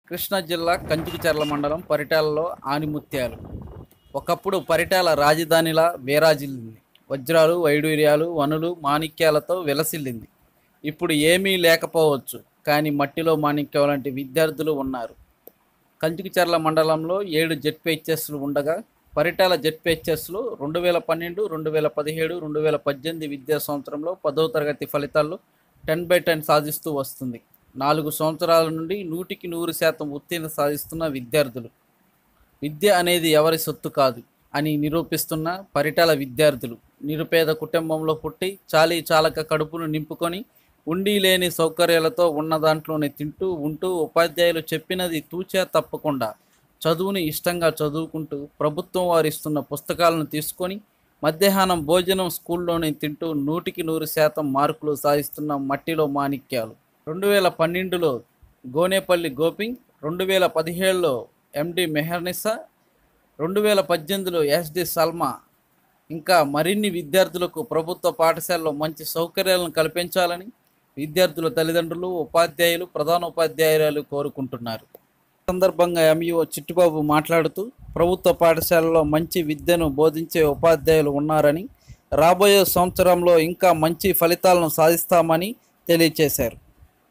కృష్ణా జిల్లా కంచుకుచెర్ల మండలం పరిటాలలో ఆనిముత్యాలు ఒకప్పుడు పరిటాల రాజధానిలా వేరాజిల్లింది వజ్రాలు వైడూర్యాలు వనులు మాణిక్యాలతో విలసిల్లింది ఇప్పుడు ఏమీ లేకపోవచ్చు కానీ మట్టిలో మాణిక్యం లాంటి విద్యార్థులు ఉన్నారు కంచుకుచెర్ల మండలంలో ఏడు జెడ్పిహెచ్ఎస్లు ఉండగా పరిటాల జెడ్పిహెచ్ఎస్లు రెండు వేల పన్నెండు రెండు వేల పదిహేడు రెండు వేల పద్దెనిమిది విద్యా సంవత్సరంలో పదో తరగతి ఫలితాల్లో టెన్ బై టెన్ సాధిస్తూ వస్తుంది నాలుగు సంవత్సరాల నుండి నూటికి నూరు శాతం ఉత్తీర్ణ సాధిస్తున్న విద్యార్థులు విద్య అనేది ఎవరి సొత్తు కాదు అని నిరూపిస్తున్న పరిటాల విద్యార్థులు నిరుపేద కుటుంబంలో పుట్టి చాలీ చాలక కడుపును నింపుకొని ఉండి లేని సౌకర్యాలతో ఉన్న దాంట్లోనే తింటూ ఉంటూ ఉపాధ్యాయులు చెప్పినది తూచా తప్పకుండా చదువుని ఇష్టంగా చదువుకుంటూ ప్రభుత్వం వారు ఇస్తున్న పుస్తకాలను తీసుకొని మధ్యాహ్నం భోజనం స్కూల్లోనే తింటూ నూటికి నూరు శాతం మార్కులు సాధిస్తున్న మట్టిలో మాణిక్యాలు రెండు వేల పన్నెండులో గోనేపల్లి గోపింగ్ రెండు వేల పదిహేడులో ఎండి మెహర్నిసా రెండు వేల పద్దెనిమిదిలో ఎస్డి సల్మా ఇంకా మరిన్ని విద్యార్థులకు ప్రభుత్వ పాఠశాలలో మంచి సౌకర్యాలను కల్పించాలని విద్యార్థుల తల్లిదండ్రులు ఉపాధ్యాయులు ప్రధాన ఉపాధ్యాయురాలు కోరుకుంటున్నారు ఈ సందర్భంగా ఎంఈఓ చిట్టుబాబు మాట్లాడుతూ ప్రభుత్వ పాఠశాలలో మంచి విద్యను బోధించే ఉపాధ్యాయులు ఉన్నారని రాబోయే సంవత్సరంలో ఇంకా మంచి ఫలితాలను సాధిస్తామని తెలియజేశారు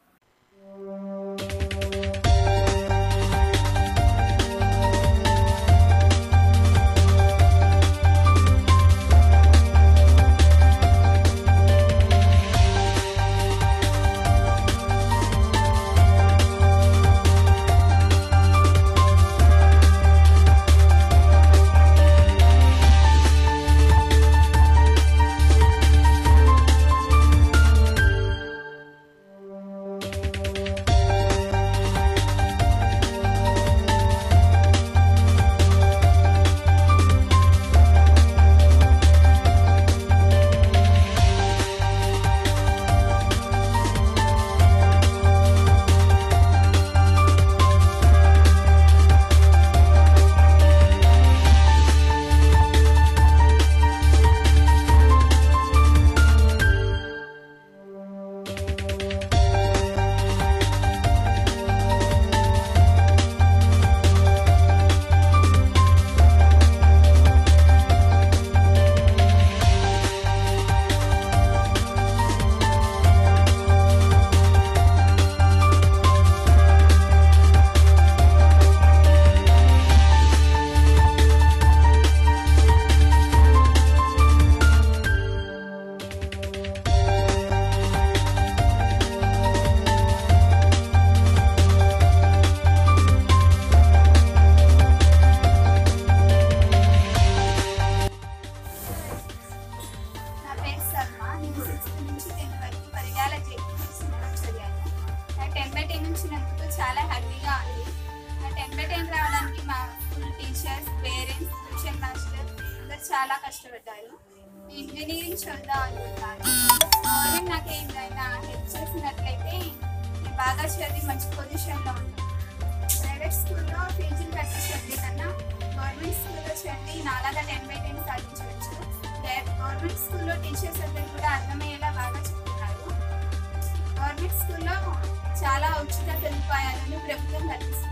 నా పేరు శర్మ నేను సిక్స్త్ నుంచి టెన్త్ వరకు పరిగాల జెడ్పీలో చదివాను నా టెన్ బై టెన్ వచ్చినందుకు చాలా హ్యాపీగా ఉంది నా టెన్ బై టెన్ రావడానికి మా school teachers parents tuition master అందరు చాలా కష్టపడ్డారు నేను ఇంజనీరింగ్ చదువుదాం అనుకుంటున్నాను గవర్నమెంట్ నాకు ఏమైనా హెల్ప్ చేసినట్లయితే నేను బాగా చదివి మంచి పొజిషన్లో ఉంటాను ప్రైవేట్ స్కూల్లో ఫీజులు కట్టి చదివే కన్నా గవర్నమెంట్ స్కూల్లో చదివి నాలాగా టెన్ బై టెన్ సాధించవచ్చు గవర్నమెంట్ స్కూల్లో టీచర్స్ అందరూ కూడా అర్థమయ్యేలా బాగా చెప్తున్నారు గవర్నమెంట్ స్కూల్లో చాలా ఉచిత సదుపాయాలను ప్రభుత్వం కల్పిస్తుంది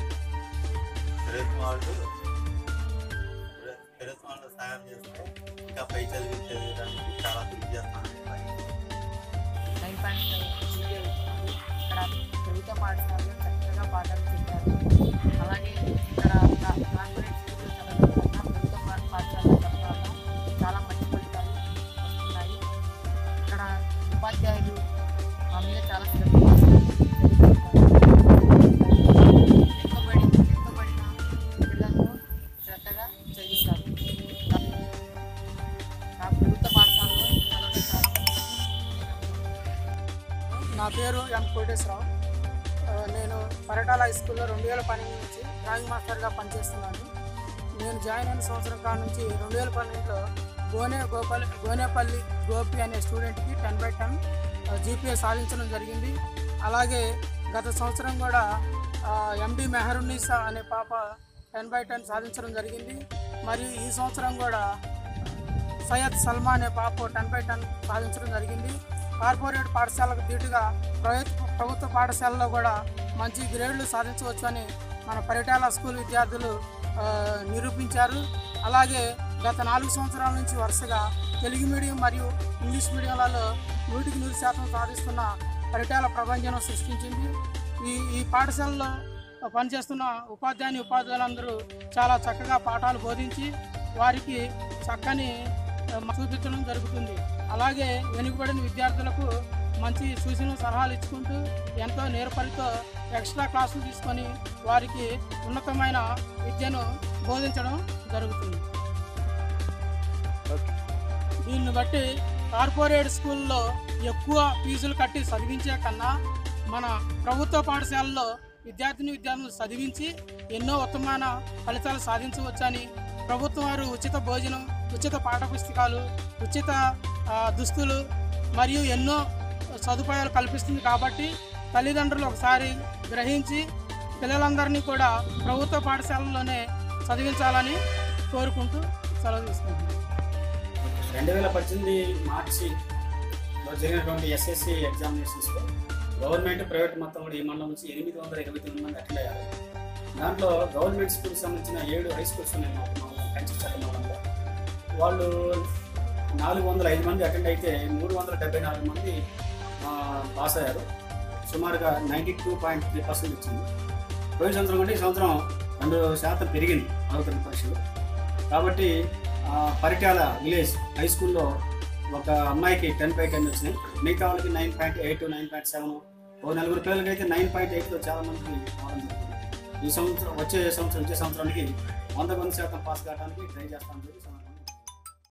తెలుగు వాళ్ళు తెలుగు వాళ్ళు సాయం చేస్తే ఇంకా పై చదివించడానికి చాలా కృషి చేస్తాను నైన్ పాయింట్ ఫైవ్ జీపీ అవుతుంది ఇక్కడ ప్రభుత్వ పాఠశాలలో చక్కగా పాఠాలు చెప్పారు అలాగే ఇక్కడ కా- కార్పొరేట్ స్కూల్లో చదవడం కన్నా ప్రభుత్వ పా- పాఠశాలలో చదవడం చాలా మంచి ఫలితాలు వస్తున్నాయి ఇక్కడ ఉపాధ్యాయులు మా మీద చాలా శ్రద్ధ వెనుకబడి వెనుకబడిన పిల్లలను శ్రద్ధగా చదివిస్తారు నా ప్రభుత్వ పాఠశాలలో చదవడం చాలా నా పేరు ఎం కోటేశ్వరరావు ఆ, నేను పరటాల హై స్కూల్లో రెండు వేల పన్నెండు నుంచి డ్రాయింగ్ మాస్టర్గా పనిచేస్తున్నాను నేను జాయిన్ అయిన సంవత్సరం కాడ నుంచి రెండు వేల పన్నెండులో గోనే గోపాల్ గోనేపల్లి గోపి అనే స్టూడెంట్కి టెన్ బై టెన్ జీపీఏ సాధించడం జరిగింది అలాగే గత సంవత్సరం కూడా ఎండి మెహరున్నీసా అనే పాప టెన్ బై టెన్ సాధించడం జరిగింది మరియు ఈ సంవత్సరం కూడా సయ్యద్ సల్మా అనే పాప టెన్ బై టెన్ సాధించడం జరిగింది కార్పొరేట్ పాఠశాలకు ధీటుగా ప్రైవేట్ ప్రభుత్వ పాఠశాలలో కూడా మంచి గ్రేడ్లు సాధించవచ్చు అని మన పరిటాల స్కూల్ విద్యార్థులు ఆ, నిరూపించారు అలాగే గత నాలుగు సంవత్సరాల నుంచి వరుసగా తెలుగు మీడియం మరియు ఇంగ్లీష్ మీడియంలలో నూటికి నూరు శాతం సాధిస్తున్న పరిటాల ప్రభంజనం సృష్టించింది ఈ ఈ పాఠశాలలో పనిచేస్తున్న ఉపాధ్యాయుని ఉపాధ్యాయులందరూ చాలా చక్కగా పాఠాలు బోధించి వారికి చక్కని ఆ, చూపించడం జరుగుతుంది అలాగే వెనుకబడిన విద్యార్థులకు మంచి సూచనలు సలహాలు ఇచ్చుకుంటూ ఎంతో నేర్పరితో ఎక్స్ట్రా క్లాసులు తీసుకొని వారికి ఉన్నతమైన విద్యను బోధించడం జరుగుతుంది దీన్ని బట్టి కార్పొరేట్ స్కూల్లో ఎక్కువ ఫీజులు కట్టి చదివించే కన్నా మన ప్రభుత్వ పాఠశాలలో విద్యార్థిని విద్యార్థులు చదివించి ఎన్నో ఉత్తమమైన ఫలితాలు సాధించవచ్చని ప్రభుత్వం వారు ఉచిత భోజనం ఉచిత పాఠపుస్తకాలు ఉచిత ఆ, దుస్తులు మరియు ఎన్నో సదుపాయాలు కల్పిస్తుంది కాబట్టి తల్లిదండ్రులు ఒకసారి గ్రహించి పిల్లలందరినీ కూడా ప్రభుత్వ పాఠశాలలోనే చదివించాలని కోరుకుంటూ సెలవు తీసుకుంటున్నాను రెండు వేల పద్దెనిమిది మార్చిలో జరిగినటువంటి ఎస్ఎస్సి ఎగ్జామినేషన్స్లో గవర్నమెంట్ ప్రైవేట్ మొత్తం కూడా ఈ మండలం నుంచి ఎనిమిది వందల ఇరవై తొమ్మిది మంది అటెండ్ అయ్యారు దాంట్లో గవర్నమెంట్ స్కూల్కి సంబంధించిన ఏడు హై స్కూల్స్ ఉన్నాయి మాకు మండలం కంచిచర్ల మండలంలో వాళ్ళు నాలుగు వందల ఐదు మంది అటెండ్ అయితే మూడు వందల డెబ్బై నాలుగు మంది ఆ, పాస్ అయ్యారు సుమారుగా ninety two point three percent వచ్చింది పోయిన సంవత్సరం కంటే ఈ సంవత్సరం రెండు శాతం పెరిగింది అవుతున్న పరీక్షలు కాబట్టి ఆ, పరిటాల విలేజ్ హై స్కూల్లో ఒక అమ్మాయికి టెన్ బై టెన్ వచ్చినాయి మిగతా వాళ్ళకి nine point eight nine point seven ఓ నలుగురు పిల్లలకి అయితే నైన్ పాయింట్ ఎయిట్లో చాలా మందికి రావడం జరుగుతుంది ఈ సంవత్సరం వచ్చే సంవత్సరం వచ్చే సంవత్సరానికి వంద వంద శాతం పాస్ కావడానికి ట్రై చేస్తామని చెప్పి సందర్భంగా